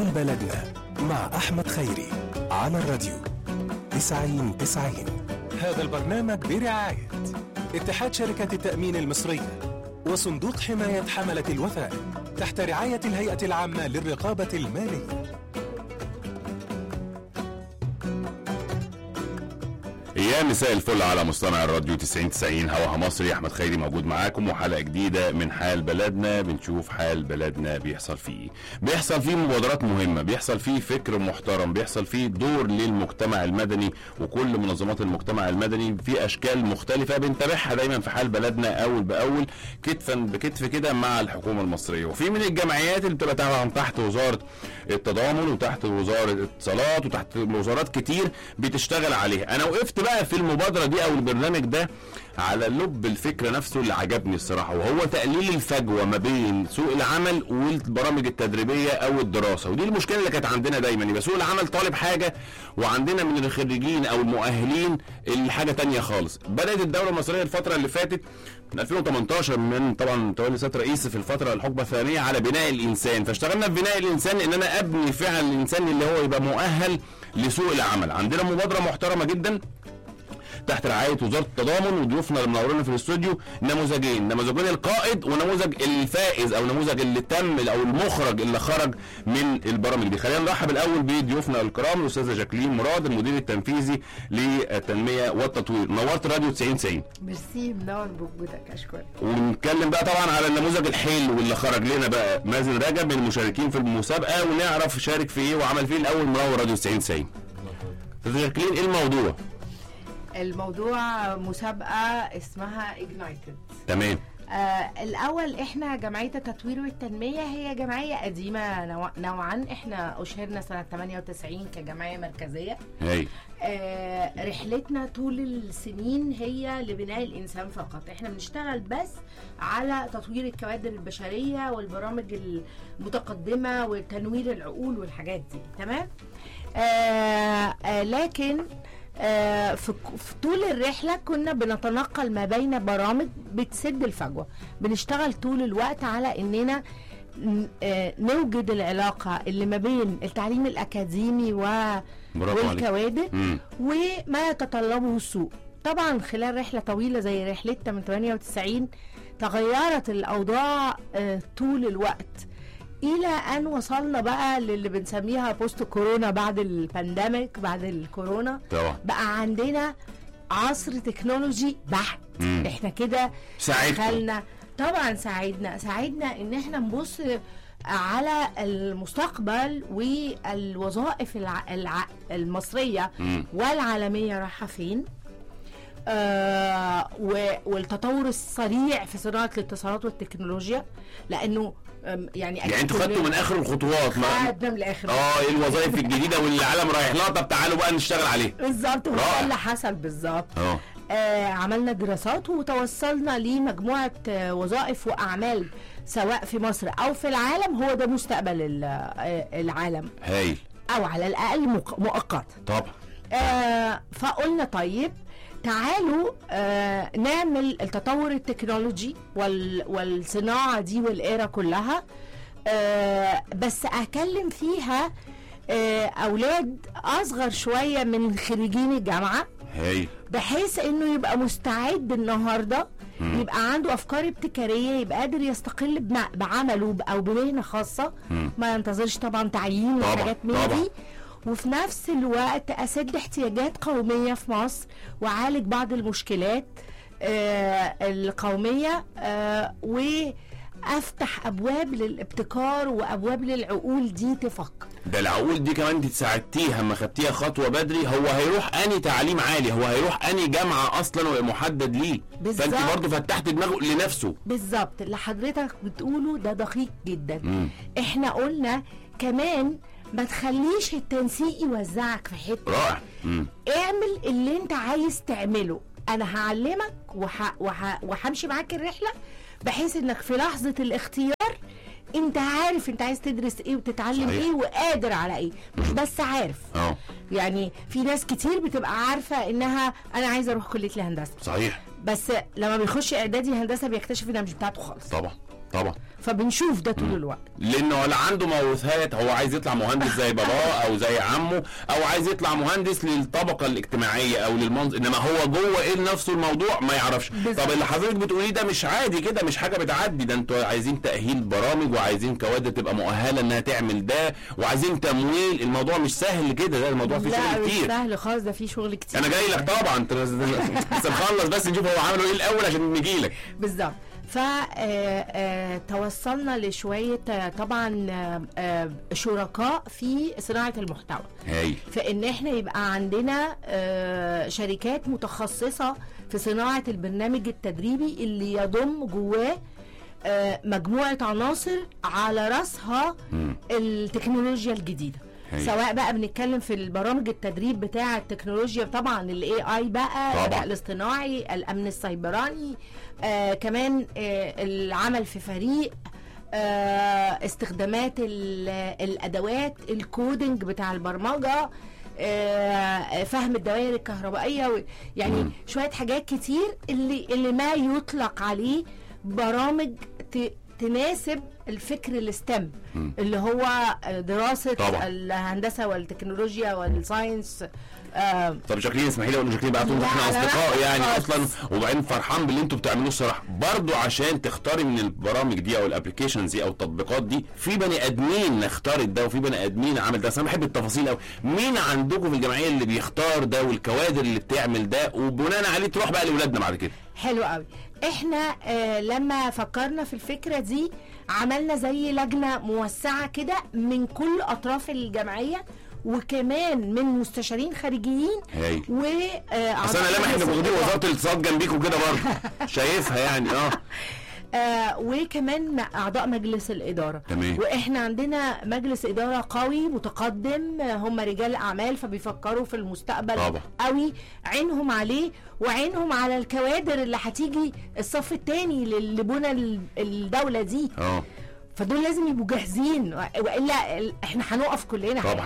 حال بلدنا مع أحمد خيري على الراديو تسعين تسعين هذا البرنامج برعاية اتحاد شركة التأمين المصرية وصندوق حماية حملة الوثائق تحت رعاية الهيئة العامة للرقابة المالية يا مساء الفل على مصطنع الراديو 90 90 هواها مصري احمد خيري موجود معاكم وحلقه جديده من حال بلدنا بنشوف حال بلدنا بيحصل فيه ايه بيحصل فيه مبادرات مهمه بيحصل فيه فكر محترم بيحصل فيه دور للمجتمع المدني وكل منظمات المجتمع المدني في اشكال مختلفه بنتابعها دايما في حال بلدنا اول باول كتفا بكتف كده مع الحكومه المصريه وفي من الجمعيات اللي بتبقى طبعا تحت وزاره التضامن وتحت وزاره الاتصالات وتحت وزارات كتير بتشتغل عليها انا وقفت بقى في المبادره دي او البرنامج ده على لب الفكره نفسه اللي عجبني الصراحه وهو تقليل الفجوه ما بين سوق العمل والبرامج التدريبيه او الدراسه ودي المشكله اللي كانت عندنا دايما يبقى سوق العمل طالب حاجه وعندنا من الخريجين او المؤهلين الحاجه تانية خالص بدات الدوله المصريه الفتره اللي فاتت من 2018 من طبعا تولي سياده رئيس في الفتره الحقبه الثانيه على بناء الانسان فاشتغلنا في بناء الانسان ان انا ابني فعلا الانسان اللي هو يبقى مؤهل لسوق العمل عندنا مبادره محترمه جدا تحت رعايه وزاره التضامن وضيوفنا اللي منورنا في الاستوديو نموذجين نموذجين القائد ونموذج الفائز او نموذج اللي تم او المخرج اللي خرج من البرامج دي خلينا نرحب الاول بضيوفنا الكرام الاستاذه جاكلين مراد المدير التنفيذي للتنميه والتطوير نورت راديو 90 90 ميرسي منور بوجودك اشكرك ونتكلم بقى طبعا على النموذج الحلو اللي خرج لنا بقى مازن رجب من المشاركين في المسابقه ونعرف شارك في ايه وعمل فيه الاول منور راديو 90 90 استاذه جاكلين ايه الموضوع؟ الموضوع مسابقة اسمها اجنايتد تمام آه الاول احنا جمعيه التطوير والتنميه هي جمعيه قديمه نوع- نوعا احنا اشهرنا سنه 98 كجمعيه مركزيه هاي آه رحلتنا طول السنين هي لبناء الانسان فقط احنا بنشتغل بس على تطوير الكوادر البشريه والبرامج المتقدمه وتنوير العقول والحاجات دي تمام آه آه لكن آه في في طول الرحله كنا بنتنقل ما بين برامج بتسد الفجوه بنشتغل طول الوقت على اننا ن- آه، نوجد العلاقه اللي ما بين التعليم الاكاديمي و برافو عليك والكوادر مم. وما يتطلبه السوق طبعا خلال رحله طويله زي رحلتنا من 98 تغيرت الاوضاع آه، طول الوقت الى ان وصلنا بقى للي بنسميها بوست كورونا بعد البانديميك بعد الكورونا طبعا بقى عندنا عصر تكنولوجي بحت مم. احنا كده ساعدكم. دخلنا طبعا ساعدنا ساعدنا ان احنا نبص على المستقبل والوظائف الع... الع... المصريه مم. والعالميه رايحه فين آه و... والتطور السريع في صناعه الاتصالات والتكنولوجيا لانه آم، يعني يعني انتوا خدتوا كلنا من اخر الخطوات ما خدنا من الاخر اه ايه الوظائف الجديده واللي العالم رايح لها طب تعالوا بقى نشتغل عليها بالظبط وده رائع. اللي حصل بالظبط اه آه عملنا دراسات وتوصلنا لمجموعة آه وظائف وأعمال سواء في مصر أو في العالم هو ده مستقبل ال- آه العالم هايل أو على الأقل مق- مؤقتا طبعا آه فقلنا طيب تعالوا آه نعمل التطور التكنولوجي وال والصناعة دي والإيرا كلها آه بس أكلم فيها آه أولاد أصغر شوية من خريجين الجامعة هايل بحيث انه يبقى مستعد النهارده مم. يبقى عنده افكار ابتكاريه يبقى قادر يستقل بم- بعمله ب- او بمهنه خاصه مم. ما ينتظرش طبعا تعيين طبعاً، وحاجات من طبعاً. دي وفي نفس الوقت اسد احتياجات قوميه في مصر واعالج بعض المشكلات آه القوميه آه وافتح ابواب للابتكار وابواب للعقول دي تفكر ده العقول دي كمان انت ساعدتيها اما خدتيها خطوه بدري هو هيروح اني تعليم عالي هو هيروح اني جامعه اصلا محدد ليه بالظبط. فانت برضه فتحت دماغه لنفسه بالظبط اللي حضرتك بتقوله ده دقيق جدا مم. احنا قلنا كمان ما تخليش التنسيق يوزعك في حته رائع مم. اعمل اللي انت عايز تعمله انا هعلمك وح... وح... وهمشي معاك الرحله بحيث انك في لحظه الاختيار انت عارف انت عايز تدرس ايه وتتعلم صحيح. ايه وقادر على ايه مش بس عارف اه يعني في ناس كتير بتبقى عارفه انها انا عايزه اروح كليه الهندسه صحيح بس لما بيخش اعدادي هندسه بيكتشف انها مش بتاعته خالص طبعا طبعا فبنشوف ده طول الوقت لانه ولا عنده موروثات هو عايز يطلع مهندس زي باباه او زي عمه او عايز يطلع مهندس للطبقه الاجتماعيه او للمنظر انما هو جوه ايه نفسه الموضوع ما يعرفش بالظبط. طب اللي حضرتك بتقوليه ده مش عادي كده مش حاجه بتعدي ده انتوا عايزين تاهيل برامج وعايزين كوادر تبقى مؤهله انها تعمل ده وعايزين تمويل الموضوع مش سهل كده ده الموضوع فيه لا شغل مش كتير سهل خالص ده في شغل كتير انا جاي لك طبعا انت بس بس نخلص بس نشوف هو عمله ايه الاول عشان نجي لك بالظبط فتوصلنا لشوية آه، طبعا آه، آه، شركاء في صناعة المحتوى هاي فإن احنا يبقى عندنا آه، شركات متخصصة في صناعة البرنامج التدريبي اللي يضم جواه آه، مجموعة عناصر على رأسها التكنولوجيا الجديدة هي. سواء بقى بنتكلم في البرامج التدريب بتاع التكنولوجيا طبعا الاي اي بقى طبعاً. الذكاء الاصطناعي الامن السيبراني آه كمان آه العمل في فريق آه استخدامات ال- الادوات الكودينج بتاع البرمجه آه فهم الدوائر الكهربائيه و- يعني شويه حاجات كتير اللي اللي ما يطلق عليه برامج ت- تناسب الفكر الستم اللي هو دراسه طبعاً. الهندسه والتكنولوجيا والساينس آه طب شاكرين اسمحي لي اقول له شاكرين بقى طول لا، احنا لا، لا، اصدقاء يعني خالص. اصلا وبعدين فرحان باللي انتوا بتعملوه الصراحه برضو عشان تختاري من البرامج دي او الابلكيشنز دي او التطبيقات دي في بني ادمين اختارت ده وفي بني ادمين عمل ده بس انا بحب التفاصيل قوي مين عندكم في الجمعيه اللي بيختار ده والكوادر اللي بتعمل ده وبناء عليه تروح بقى لاولادنا بعد كده حلو قوي احنا آه لما فكرنا في الفكره دي عملنا زي لجنه موسعه كده من كل اطراف الجمعيه وكمان من مستشارين خارجيين هاي و آه بس انا أعضاء لما احنا مجلس واخدين الإدارة. وزاره الاتصالات جنبيكم كده برضه شايفها يعني اه آه وكمان مع اعضاء مجلس الاداره تمام. واحنا عندنا مجلس اداره قوي متقدم آه، هم رجال اعمال فبيفكروا في المستقبل طبعا. قوي عينهم عليه وعينهم على الكوادر اللي هتيجي الصف الثاني لبنى ال- الدوله دي اه فدول لازم يبقوا جاهزين والا ال- احنا هنقف كلنا طبعا.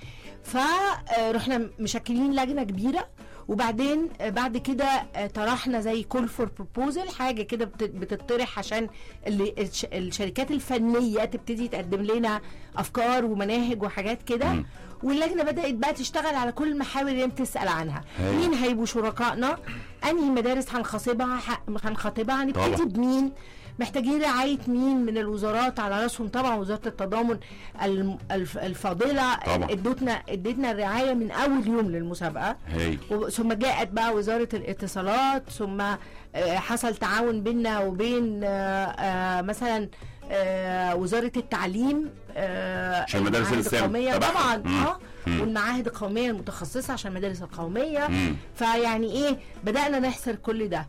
فرحنا مشكلين لجنه كبيره وبعدين آه، بعد كده آه، طرحنا زي كول فور بروبوزل حاجه كده بت- بتطرح عشان اللي الش- الشركات الفنيه تبتدي تقدم لنا افكار ومناهج وحاجات كده واللجنه بدات بقى تشتغل على كل المحاور اللي انت تسال عنها هاي. مين هيبقوا شركائنا انهي مدارس هنخاطبها ح- هنخاطبها هنبتدي طبعا. بمين محتاجين رعاية مين من الوزارات على راسهم طبعا وزارة التضامن الم- الف- الفاضلة طبعا. ادتنا ادتنا الرعاية من أول يوم للمسابقة هاي و- ثم جاءت بقى وزارة الاتصالات ثم آه، حصل تعاون بيننا وبين آه، آه، مثلا آه، وزارة التعليم آه، عشان مدارس المعاهد الإسلام القومية تبعهم. طبعا مم. اه مم. والمعاهد القومية المتخصصة عشان المدارس القومية مم. فيعني ايه بدأنا نحصر كل ده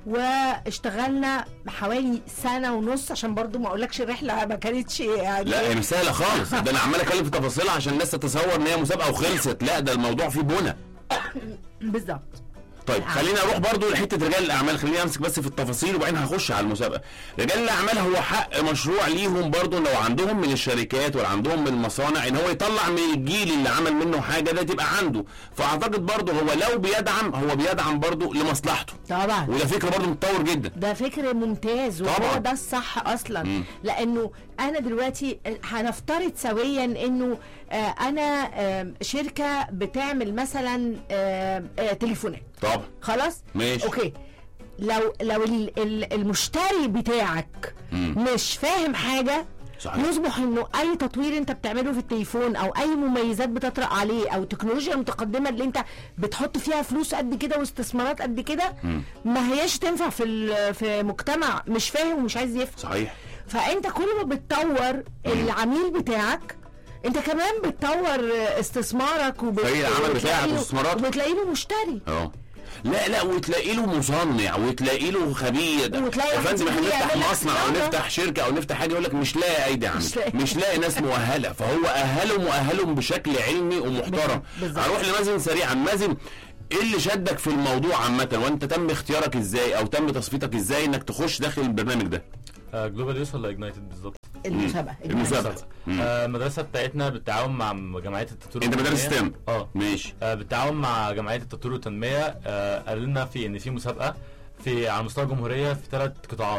واشتغلنا حوالي سنة ونص عشان برضو ما اقولكش الرحلة ما كانتش يعني لا هي مش سهله خالص ده انا عمال اتكلم في تفاصيلها عشان الناس تتصور ان هي مسابقه وخلصت لا ده الموضوع فيه بنى بالظبط طيب خلينا اروح برضو لحته رجال الاعمال خليني امسك بس في التفاصيل وبعدين هخش على المسابقه رجال الاعمال هو حق مشروع ليهم برضو لو عندهم من الشركات ولا عندهم من المصانع ان هو يطلع من الجيل اللي عمل منه حاجه ده تبقى عنده فاعتقد برضو هو لو بيدعم هو بيدعم برضو لمصلحته طبعا وده فكره برضو متطور جدا ده فكر ممتاز وهو طبعاً. ده الصح اصلا مم. لانه انا دلوقتي هنفترض سويا انه آه، انا آه، شركه بتعمل مثلا آه، آه، تليفونات طبعا خلاص ماشي. اوكي لو لو ال- ال- المشتري بتاعك مم. مش فاهم حاجه صحيح. يصبح انه اي تطوير انت بتعمله في التليفون او اي مميزات بتطرق عليه او التكنولوجيا المتقدمه اللي انت بتحط فيها فلوس قد كده واستثمارات قد كده ما هياش تنفع في ال- في مجتمع مش فاهم ومش عايز يفهم صحيح فانت كل ما بتطور العميل بتاعك انت كمان بتطور استثمارك وبت... فريق العمل وبتلاقي بتاعك له- واستثماراتك. وبتلاقي له مشتري اه لا لا وتلاقي له مصنع وتلاقي له خبير وتلاقي يا واحد فندم احنا يجي نفتح يعمل لك مصنع او صيانة. نفتح شركه او نفتح حاجه يقول لك مش لاقي ايدي عامل مش لاقي. مش لاقي ناس مؤهله فهو اهلهم واهلهم بشكل علمي ومحترم بالظبط. هروح لمازن سريعا مازن ايه اللي شدك في الموضوع عامه وانت تم اختيارك ازاي او تم تصفيتك ازاي انك تخش داخل البرنامج ده جلوبال يوس ولا اجنايتد بالظبط المسابقه المسابقه مم. آه، المدرسه بتاعتنا بالتعاون مع جمعيه التطوير انت مدرس والتنمية. ستيم اه ماشي آه، بالتعاون مع جمعيه التطوير والتنميه آه، قالوا لنا في ان في مسابقه في على مستوى الجمهوريه في ثلاث قطاعات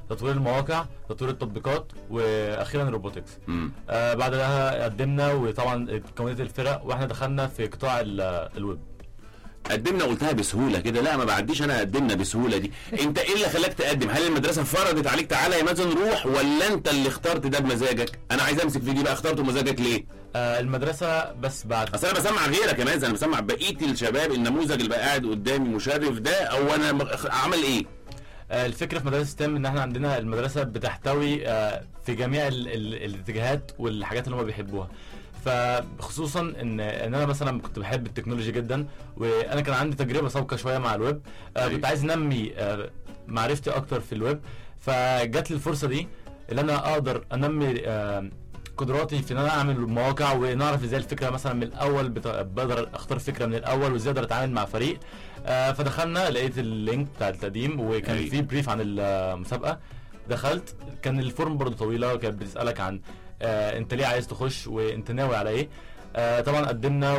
تطوير المواقع تطوير التطبيقات واخيرا الروبوتكس مم. آه بعدها قدمنا وطبعا كونت الفرق واحنا دخلنا في قطاع ال- الويب قدمنا قلتها بسهوله كده لا ما بعديش انا قدمنا بسهوله دي انت ايه اللي خلاك تقدم هل المدرسه فرضت عليك تعالى يا مازن روح ولا انت اللي اخترت ده بمزاجك انا عايز امسك في دي بقى اخترته بمزاجك ليه آه المدرسه بس بعد اصل انا بسمع غيرك يا مازن انا بسمع بقيه الشباب النموذج اللي بقى قاعد قدامي مشرف ده او انا مغ- عمل ايه آه، الفكره في مدرسه ستيم ان احنا عندنا المدرسه بتحتوي آه، في جميع ال ال الاتجاهات والحاجات اللي هم بيحبوها فخصوصا ان ان انا مثلا كنت بحب التكنولوجيا جدا وانا كان عندي تجربه سابقه شويه مع الويب آه، أيوة. كنت عايز انمي آه، معرفتي اكتر في الويب فجات لي الفرصه دي اللي انا اقدر انمي آه، قدراتي في ان انا اعمل مواقع ونعرف ازاي الفكره مثلا من الاول بت- بقدر اختار فكره من الاول وازاي اقدر اتعامل مع فريق آه، فدخلنا لقيت اللينك بتاع التقديم وكان أيوة. في بريف عن المسابقه دخلت كان الفورم برضو طويله وكانت بتسالك عن آه انت ليه عايز تخش وانت ناوي على ايه آه طبعا قدمنا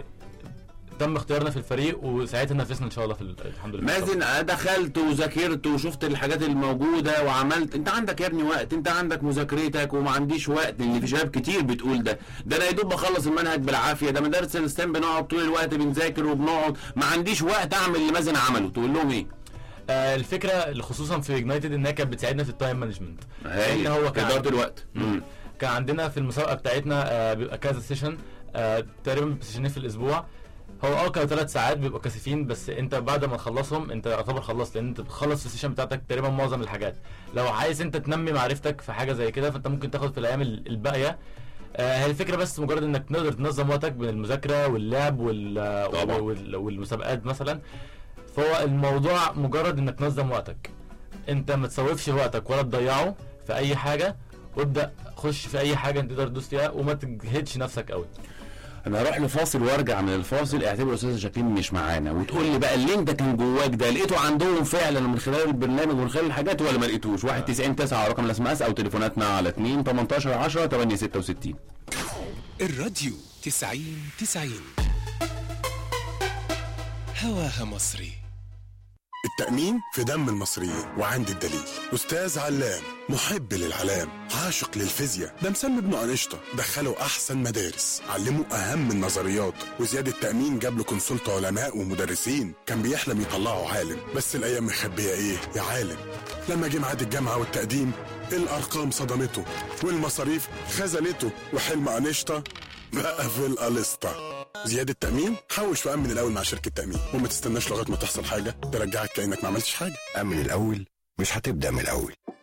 وتم اختيارنا في الفريق وساعتها نفذنا ان شاء الله في ال- الحمد لله مازن دخلت وذاكرت وشفت الحاجات الموجوده وعملت انت عندك يا ابني وقت انت عندك مذاكرتك وما عنديش وقت اللي في شباب كتير بتقول ده ده انا يا دوب بخلص المنهج بالعافيه ده مدارس الستام بنقعد طول الوقت بنذاكر وبنقعد ما عنديش وقت اعمل اللي مازن عمله تقول لهم ايه آه الفكره اللي خصوصا في يونايتد انها كانت بتساعدنا في التايم مانجمنت هاي لان هو كان اداره الوقت مم. كان عندنا في المسابقه بتاعتنا آه بيبقى كذا سيشن آه تقريبا سيشنين في الاسبوع هو اه كانوا ثلاث ساعات بيبقوا كثيفين بس انت بعد ما تخلصهم انت يعتبر خلصت لان انت بتخلص في السيشن بتاعتك تقريبا معظم الحاجات لو عايز انت تنمي معرفتك في حاجه زي كده فانت ممكن تاخد في الايام ال- الباقيه آه هي الفكره بس مجرد انك تقدر تنظم وقتك بين المذاكره واللعب وال طبعا. وال والمسابقات مثلا فهو الموضوع مجرد انك تنظم وقتك انت ما تسوفش وقتك ولا تضيعه في اي حاجه وابدا خش في اي حاجه انت تقدر تدوس فيها وما تجهدش نفسك قوي انا هروح لفاصل وارجع من الفاصل اعتبر استاذ شاكين مش معانا وتقول لي بقى اللي انت كان جواك ده لقيته عندهم فعلا من خلال البرنامج ومن خلال الحاجات ولا ما لقيتوش 1 90 9 رقم الاس ام اس او تليفوناتنا على 2 18 10 8 66 الراديو تسعين تسعين هواها مصري التأمين في دم المصريين وعندي الدليل أستاذ علام محب للعلام عاشق للفيزياء ده مسمي ابنه أنشطة دخله أحسن مدارس علمه أهم النظريات وزياد التأمين جاب له كونسلت علماء ومدرسين كان بيحلم يطلعه عالم بس الأيام مخبية إيه يا عالم لما جه ميعاد الجامعة والتقديم الأرقام صدمته والمصاريف خذلته وحلم أنشطة بقى في القلسطة زيادة تأمين حوش وأمن الأول مع شركة تأمين وما تستناش لغاية ما تحصل حاجة ترجعك كأنك ما عملتش حاجة أمن الأول مش هتبدأ من الأول